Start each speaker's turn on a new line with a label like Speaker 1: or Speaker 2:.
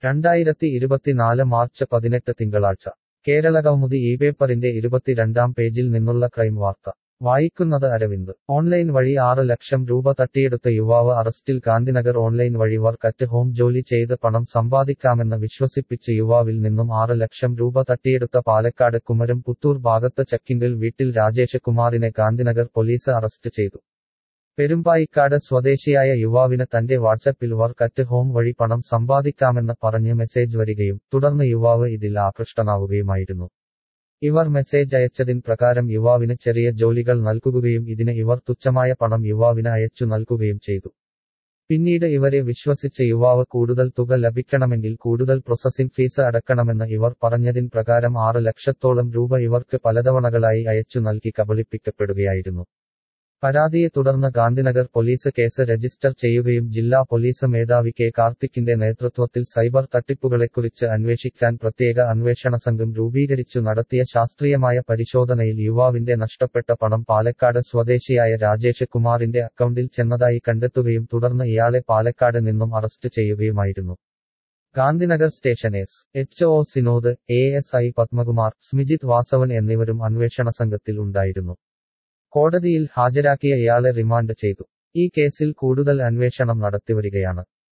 Speaker 1: രണ്ടായിരത്തി ഇരുപത്തിനാല് മാർച്ച് പതിനെട്ട് തിങ്കളാഴ്ച കേരള കൗമുദി ഈ പേപ്പറിന്റെ ഇരുപത്തിരണ്ടാം പേജിൽ നിന്നുള്ള ക്രൈം വാർത്ത വായിക്കുന്നത് അരവിന്ദ് ഓൺലൈൻ വഴി ആറ് ലക്ഷം രൂപ തട്ടിയെടുത്ത യുവാവ് അറസ്റ്റിൽ ഗാന്ധിനഗർ ഓൺലൈൻ വഴി വർക്ക് അറ്റ് ഹോം ജോലി ചെയ്ത് പണം സമ്പാദിക്കാമെന്ന് വിശ്വസിപ്പിച്ച് യുവാവിൽ നിന്നും ആറ് ലക്ഷം രൂപ തട്ടിയെടുത്ത പാലക്കാട് കുമരം പുത്തൂർ ഭാഗത്ത് ചക്കിങ്കൽ വീട്ടിൽ രാജേഷ് കുമാറിനെ ഗാന്ധിനഗർ പോലീസ് അറസ്റ്റ് ചെയ്തു പെരുമ്പായിക്കാട് സ്വദേശിയായ യുവാവിന് തന്റെ വാട്സപ്പിൽ വർക്ക് അറ്റ് ഹോം വഴി പണം സമ്പാദിക്കാമെന്ന് പറഞ്ഞ് മെസ്സേജ് വരികയും തുടർന്ന് യുവാവ് ഇതിൽ ആകൃഷ്ടനാവുകയുമായിരുന്നു ഇവർ മെസ്സേജ് അയച്ചതിൻ പ്രകാരം യുവാവിന് ചെറിയ ജോലികൾ നൽകുകയും ഇതിന് ഇവർ തുച്ഛമായ പണം യുവാവിന് അയച്ചു നൽകുകയും ചെയ്തു പിന്നീട് ഇവരെ വിശ്വസിച്ച യുവാവ് കൂടുതൽ തുക ലഭിക്കണമെങ്കിൽ കൂടുതൽ പ്രോസസിംഗ് ഫീസ് അടക്കണമെന്ന് ഇവർ പറഞ്ഞതിൻ പ്രകാരം ആറ് ലക്ഷത്തോളം രൂപ ഇവർക്ക് പലതവണകളായി അയച്ചു നൽകി കബളിപ്പിക്കപ്പെടുകയായിരുന്നു പരാതിയെ തുടർന്ന് ഗാന്ധിനഗർ പോലീസ് കേസ് രജിസ്റ്റർ ചെയ്യുകയും ജില്ലാ പോലീസ് മേധാവി കെ കാർത്തിക്കിന്റെ നേതൃത്വത്തിൽ സൈബർ തട്ടിപ്പുകളെക്കുറിച്ച് അന്വേഷിക്കാൻ പ്രത്യേക അന്വേഷണ സംഘം രൂപീകരിച്ചു നടത്തിയ ശാസ്ത്രീയമായ പരിശോധനയിൽ യുവാവിന്റെ നഷ്ടപ്പെട്ട പണം പാലക്കാട് സ്വദേശിയായ രാജേഷ് കുമാറിന്റെ അക്കൗണ്ടിൽ ചെന്നതായി കണ്ടെത്തുകയും തുടർന്ന് ഇയാളെ പാലക്കാട് നിന്നും അറസ്റ്റ് ചെയ്യുകയുമായിരുന്നു Gandhinagar station S H O Sinod A S I Padmakumar Smijith Vasavan എന്നിവരും അന്വേഷണ സംഘത്തിൽ ഉണ്ടായിരുന്നു കോടതിയിൽ ഹാജരാക്കിയ ഇയാളെ റിമാൻഡ് ചെയ്തു ഈ കേസിൽ കൂടുതൽ അന്വേഷണം നടത്തിവരികയാണ്